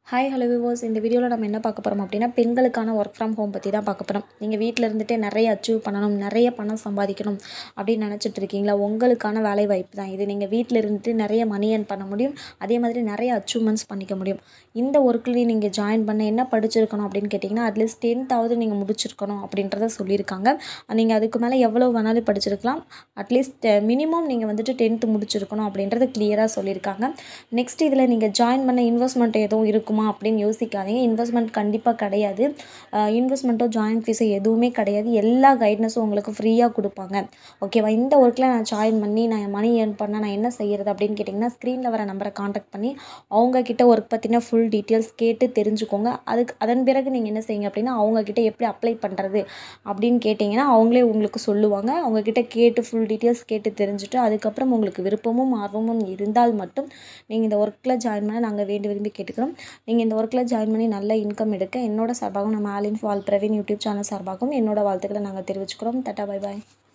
hi hello விவோஸ் இந்த வீடியோவில் நம்ம என்ன பார்க்க போகிறோம் அப்படின்னா பெண்களுக்கான ஒர்க் ஃப்ரம் ஹோம் பற்றி தான் பார்க்க போகிறோம் நீங்கள் வீட்டில் இருந்துகிட்டே நிறைய அச்சீவ் பண்ணணும் நிறைய பணம் சம்பாதிக்கணும் அப்படின்னு நினச்சிட்டு இருக்கீங்களா உங்களுக்கான வேலை வாய்ப்பு தான் இது நீங்கள் வீட்டில் இருந்துட்டு நிறைய மணி earn பண்ண முடியும் அதே மாதிரி நிறைய அச்சீவ்மெண்ட்ஸ் பண்ணிக்க முடியும் இந்த ஒர்க்கில் நீங்கள் ஜாயின் பண்ண என்ன படிச்சிருக்கணும் அப்படின்னு கேட்டிங்கன்னா அட்லீஸ்ட் டென்த்தாவது நீங்கள் முடிச்சிருக்கணும் அப்படின்றத சொல்லியிருக்காங்க நீங்கள் அதுக்கு மேலே எவ்வளோ வேணாலும் படிச்சிருக்கலாம் அட்லீஸ்ட் மினிமம் நீங்கள் வந்துட்டு டென்த்து முடிச்சிருக்கணும் அப்படின்றத கிளியராக சொல்லியிருக்காங்க நெக்ஸ்ட் இதில் நீங்கள் ஜாயின் பண்ண இன்வெஸ்ட்மெண்ட் எதுவும் இருக்குமா அப்படின்னு யோசிக்காதீங்க இன்வெஸ்ட்மெண்ட் கண்டிப்பாக கிடையாது இன்வெஸ்ட்மெண்ட்டோ ஜாயின் ஃபீஸோ எதுவுமே கிடையாது எல்லா கைட்னஸும் உங்களுக்கு ஃப்ரீயாக கொடுப்பாங்க ஓகேவா இந்த ஒர்க்கில் நான் ஜாயின் பண்ணி நான் மணி ஏர்ன் பண்ண நான் என்ன செய்கிறது அப்படின்னு கேட்டிங்கன்னா ஸ்க்ரீனில் வர நம்பரை காண்டாக்ட் பண்ணி அவங்கக்கிட்ட ஒர்க் பற்றின ஃபுல் டீட்டெயில்ஸ் கேட்டு தெரிஞ்சுக்கோங்க அதுக்கு அதன் பிறகு நீங்கள் என்ன செய்யுங்க அப்படின்னா அவங்கக்கிட்ட எப்படி அப்ளை பண்ணுறது அப்படின்னு கேட்டிங்கன்னா அவங்களே உங்களுக்கு சொல்லுவாங்க அவங்கக்கிட்ட கேட்டு ஃபுல் டீட்டெயில்ஸ் கேட்டு தெரிஞ்சுட்டு அதுக்கப்புறம் உங்களுக்கு விருப்பமும் ஆர்வமும் இருந்தால் மட்டும் நீங்கள் இந்த ஒர்க்கில் ஜாயின் பண்ண நாங்கள் வேண்டி விரும்பி கேட்டுக்கிறோம் நீங்கள் இந்த ஒர்க்கில் ஜாயின் பண்ணி நல்ல இன்கம் எடுக்க என்னோட சார்பாகவும் நம்ம all info all Praveen YouTube channel சார்பாகவும் என்னோட வாழ்த்துக்களை நாங்கள் தெரிவிச்சுக்கிறோம் தட்டா பை பாய்